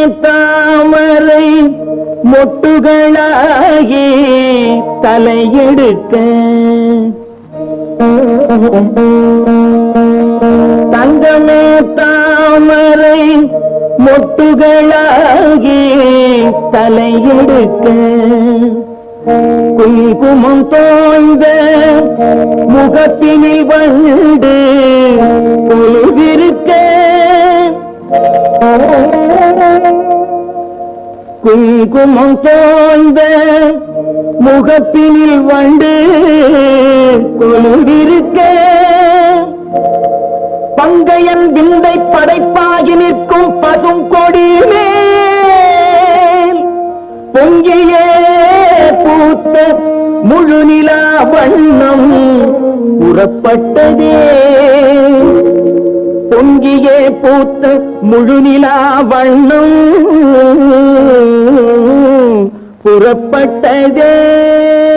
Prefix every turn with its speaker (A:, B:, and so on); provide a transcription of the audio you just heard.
A: தாமரை மொட்டுகளாகி தலையெடுக்க தங்கமே தாமரை மொட்டுகளாகி தலையெடுக்க குங்குமம் தோய்ந்த முகத்தினில் வந்து பொழுதிருக்க குங்குமம் தோய்ந்த முகத்தினில் வந்து கொழுவிருக்க பங்கையன் விந்தை படைப்பாகி நிற்கும் பசும் கொடி மேல் பொங்கியே பூத்த முழு நிலா வண்ணம் புறப்பட்டதே பொங்கியே பூத்த முழு நிலா வண்ணம் புறப்பட்டதே